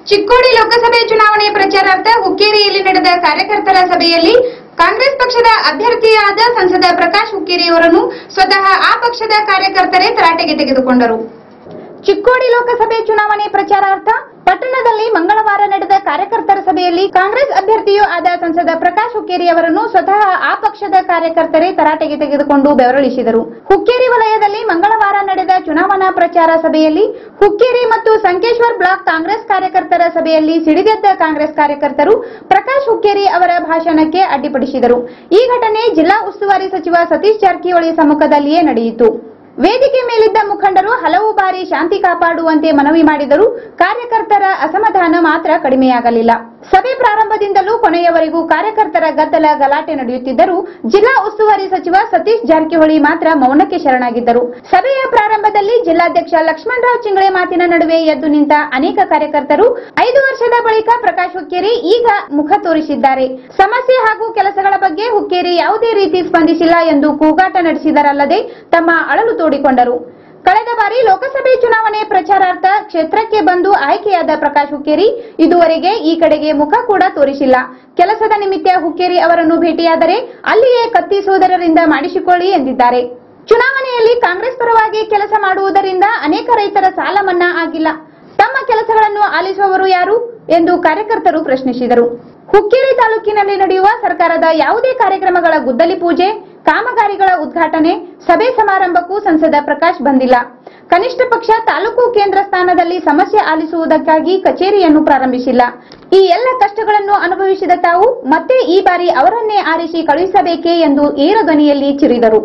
ಚಿಕ್ಕೋಡಿ ಲೋಕಸಭೆ ಚುನಾವಣೆ ಪ್ರಚಾರಾರ್ಥ ಹುಕ್ಕೇರಿಯಲ್ಲಿ ನಡೆದ ಕಾರ್ಯಕರ್ತರ ಸಭೆಯಲ್ಲಿ ಕಾಂಗ್ರೆಸ್ ಪಕ್ಷದ ಅಭ್ಯರ್ಥಿಯಾದ ಸಂಸದ ಪ್ರಕಾಶ್ ಹುಕ್ಕೇರಿ ಅವರನ್ನು ಸ್ವತಃ ಆ ಪಕ್ಷದ ಕಾರ್ಯಕರ್ತರೇ ತರಾಟೆಗೆ ತೆಗೆದುಕೊಂಡರು ಚಿಕ್ಕೋಡಿ ಲೋಕಸಭೆ ಚುನಾವಣೆ ಪ್ರಚಾರಾರ್ಥ ಪಟ್ಟಣದಲ್ಲಿ ಮಂಗಳವಾರ ನಡೆದ ಕಾರ್ಯಕರ್ತರ ಸಭೆಯಲ್ಲಿ ಕಾಂಗ್ರೆಸ್ ಅಭ್ಯರ್ಥಿಯೂ ಆದ ಸಂಸದ ಪ್ರಕಾಶ್ ಹುಕ್ಕೇರಿ ಅವರನ್ನು ಸ್ವತಃ ಆ ಪಕ್ಷದ ಕಾರ್ಯಕರ್ತರೇ ತರಾಟೆಗೆ ತೆಗೆದುಕೊಂಡು ಬೆವರಳಿಸಿದರು ಹುಕ್ಕೇರಿ ವಲಯದಲ್ಲಿ ಮಂಗಳವಾರ ನಡೆದ ಚುನಾವಣಾ ಪ್ರಚಾರ ಸಭೆಯಲ್ಲಿ ಹುಕ್ಕೇರಿ ಮತ್ತು ಸಂಕೇಶ್ವರ್ ಬ್ಲಾಕ್ ಕಾಂಗ್ರೆಸ್ ಕಾರ್ಯಕರ್ತರ ಸಭೆಯಲ್ಲಿ ಸಿಡಿದೆದ್ದ ಕಾಂಗ್ರೆಸ್ ಕಾರ್ಯಕರ್ತರು ಪ್ರಕಾಶ್ ಹುಕ್ಕೇರಿ ಅವರ ಭಾಷಣಕ್ಕೆ ಅಡ್ಡಿಪಡಿಸಿದರು ಈ ಘಟನೆ ಜಿಲ್ಲಾ ಉಸ್ತುವಾರಿ ಸಚಿವ ಸತೀಶ್ ಜಾರಕಿಹೊಳಿ ಸಮ್ಮುಖದಲ್ಲಿಯೇ ನಡೆಯಿತು ವೇದಿಕೆ ಮೇಲಿದ್ದ ಮುಖಂಡರು ಹಲವು ಬಾರಿ ಶಾಂತಿ ಕಾಪಾಡುವಂತೆ ಮನವಿ ಮಾಡಿದರೂ ಕಾರ್ಯಕರ್ತರ ಅಸಮಾಧಾನ ಮಾತ್ರ ಕಡಿಮೆಯಾಗಲಿಲ್ಲ ಸಭೆ ಪ್ರಾರಂಭದಿಂದಲೂ ಕೊನೆಯವರೆಗೂ ಕಾರ್ಯಕರ್ತರ ಗದ್ದಲ ಗಲಾಟೆ ನಡೆಯುತ್ತಿದ್ದರೂ ಜಿಲ್ಲಾ ಉಸ್ತುವಾರಿ ಸಚಿವ ಸತೀಶ್ ಜಾರಕಿಹೊಳಿ ಮಾತ್ರ ಮೌನಕ್ಕೆ ಶರಣಾಗಿದ್ದರು ಸಭೆಯ ಪ್ರಾರಂಭದಲ್ಲಿ ಜಿಲ್ಲಾಧ್ಯಕ್ಷ ಲಕ್ಷ್ಮಣರಾವ್ ಚಿಂಗಳೆ ಮಾತಿನ ನಡುವೆ ಎದ್ದು ನಿಂತ ಅನೇಕ ಕಾರ್ಯಕರ್ತರು ಐದು ವರ್ಷದ ಬಳಿಕ ಪ್ರಕಾಶ್ ಹುಕ್ಕೇರಿ ಈಗ ಮುಖ ತೋರಿಸಿದ್ದಾರೆ ಸಮಸ್ಯೆ ಹಾಗೂ ಕೆಲಸಗಳ ಬಗ್ಗೆ ಹುಕ್ಕೇರಿ ಯಾವುದೇ ರೀತಿ ಸ್ಪಂದಿಸಿಲ್ಲ ಎಂದು ಕೂಗಾಟ ನಡೆಸಿದರಲ್ಲದೆ ತಮ್ಮ ಅಳಲು ತೋಡಿಕೊಂಡರು ಕಳೆದ ಬಾರಿ ಲೋಕಸಭೆ ಚುನಾವಣೆ ಪ್ರಚಾರಾರ್ಥ ಕ್ಷೇತ್ರಕ್ಕೆ ಬಂದು ಆಯ್ಕೆಯಾದ ಪ್ರಕಾಶ್ ಹುಕ್ಕೇರಿ ಇದುವರೆಗೆ ಈ ಕಡೆಗೆ ಮುಖ ಕೂಡ ತೋರಿಸಿಲ್ಲ ಕೆಲಸದ ನಿಮಿತ್ತ ಹುಕ್ಕೇರಿ ಅವರನ್ನು ಭೇಟಿಯಾದರೆ ಅಲ್ಲಿಯೇ ಕತ್ತಿ ಸೋದರರಿಂದ ಮಾಡಿಸಿಕೊಳ್ಳಿ ಎಂದಿದ್ದಾರೆ ಚುನಾವಣೆಯಲ್ಲಿ ಕಾಂಗ್ರೆಸ್ ಪರವಾಗಿ ಕೆಲಸ ಮಾಡುವುದರಿಂದ ಅನೇಕ ರೈತರ ಸಾಲ ಮನ್ನಾ ಆಗಿಲ್ಲ ತಮ್ಮ ಕೆಲಸಗಳನ್ನು ಆಲಿಸುವವರು ಯಾರು ಎಂದು ಕಾರ್ಯಕರ್ತರು ಪ್ರಶ್ನಿಸಿದರು ಹುಕ್ಕೇರಿ ತಾಲೂಕಿನಲ್ಲಿ ನಡೆಯುವ ಸರ್ಕಾರದ ಯಾವುದೇ ಕಾರ್ಯಕ್ರಮಗಳ ಗುದ್ದಲಿ ಪೂಜೆ ಕಾಮಗಾರಿಗಳ ಉದ್ಘಾಟನೆ ಸಭೆ ಸಮಾರಂಭಕ್ಕೂ ಸಂಸದ ಪ್ರಕಾಶ್ ಬಂದಿಲ್ಲ ಕನಿಷ್ಠ ಪಕ್ಷ ತಾಲೂಕು ಕೇಂದ್ರ ಸ್ಥಾನದಲ್ಲಿ ಸಮಸ್ಯೆ ಆಲಿಸುವುದಕ್ಕಾಗಿ ಕಚೇರಿಯನ್ನು ಪ್ರಾರಂಭಿಸಿಲ್ಲ ಈ ಎಲ್ಲ ಕಷ್ಟಗಳನ್ನು ಅನುಭವಿಸಿದ ತಾವು ಮತ್ತೆ ಈ ಬಾರಿ ಅವರನ್ನೇ ಆರಿಸಿ ಕಳುಹಿಸಬೇಕೇ ಎಂದು ಏರ ಧ್ವನಿಯಲ್ಲಿ ಚಿರಿದರು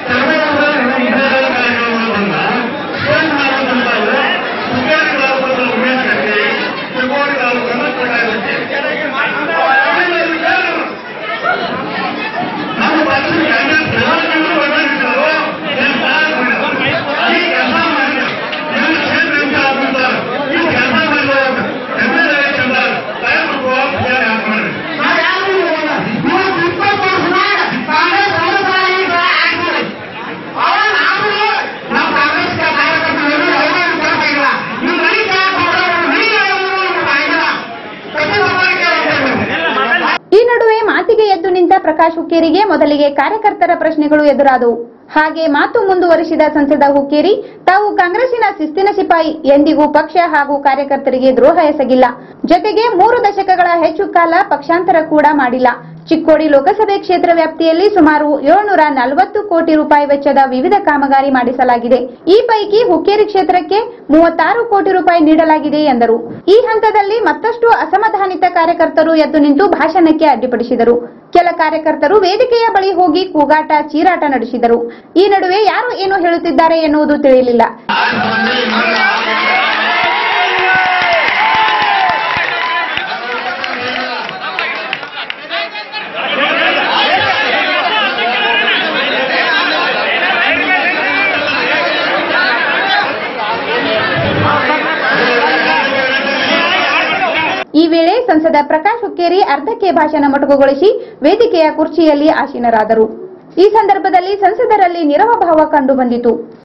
ಈ ನಡುವೆ ಮಾತಿಗೆ ಎದ್ದು ನಿಂತ ಪ್ರಕಾಶ್ ಹುಕ್ಕೇರಿಗೆ ಮೊದಲಿಗೆ ಕಾರ್ಯಕರ್ತರ ಪ್ರಶ್ನೆಗಳು ಎದುರಾದವು ಹಾಗೆ ಮಾತು ಮುಂದುವರಿಸಿದ ಸಂಸದ ಹುಕ್ಕೇರಿ ತಾವು ಕಾಂಗ್ರೆಸ್ಸಿನ ಶಿಸ್ತಿನ ಸಿಪಾಯಿ ಎಂದಿಗೂ ಪಕ್ಷ ಹಾಗೂ ಕಾರ್ಯಕರ್ತರಿಗೆ ದ್ರೋಹ ಎಸಗಿಲ್ಲ ಜೊತೆಗೆ ಮೂರು ದಶಕಗಳ ಹೆಚ್ಚು ಕಾಲ ಪಕ್ಷಾಂತರ ಕೂಡ ಮಾಡಿಲ್ಲ ಚಿಕ್ಕೋಡಿ ಲೋಕಸಭೆ ಕ್ಷೇತ್ರ ವ್ಯಾಪ್ತಿಯಲ್ಲಿ ಸುಮಾರು ಏಳ್ನೂರ ನಲವತ್ತು ಕೋಟಿ ರೂಪಾಯಿ ವೆಚ್ಚದ ವಿವಿಧ ಕಾಮಗಾರಿ ಮಾಡಿಸಲಾಗಿದೆ ಈ ಪೈಕಿ ಹುಕ್ಕೇರಿ ಕ್ಷೇತ್ರಕ್ಕೆ ಮೂವತ್ತಾರು ಕೋಟಿ ರೂಪಾಯಿ ನೀಡಲಾಗಿದೆ ಎಂದರು ಈ ಹಂತದಲ್ಲಿ ಮತ್ತಷ್ಟು ಅಸಮಾಧಾನಿತ ಕಾರ್ಯಕರ್ತರು ಎದ್ದು ನಿಂತು ಭಾಷಣಕ್ಕೆ ಅಡ್ಡಿಪಡಿಸಿದರು ಕೆಲ ಕಾರ್ಯಕರ್ತರು ವೇದಿಕೆಯ ಬಳಿ ಹೋಗಿ ಕೂಗಾಟ ಚೀರಾಟ ನಡೆಸಿದರು ಈ ನಡುವೆ ಯಾರು ಏನು ಹೇಳುತ್ತಿದ್ದಾರೆ ಎನ್ನುವುದು ತಿಳಿಯಲಿಲ್ಲ ಈ ವೇಳೆ ಸಂಸದ ಪ್ರಕಾಶ್ ಹುಕ್ಕೇರಿ ಅರ್ಧಕ್ಕೆ ಭಾಷಣ ಮೊಟಕುಗೊಳಿಸಿ ವೇದಿಕೆಯ ಕುರ್ಚಿಯಲ್ಲಿ ಆಸೀನರಾದರು ಈ ಸಂದರ್ಭದಲ್ಲಿ ಸಂಸದರಲ್ಲಿ ನಿರವ ಭಾವ ಕಂಡು ಬಂದಿತು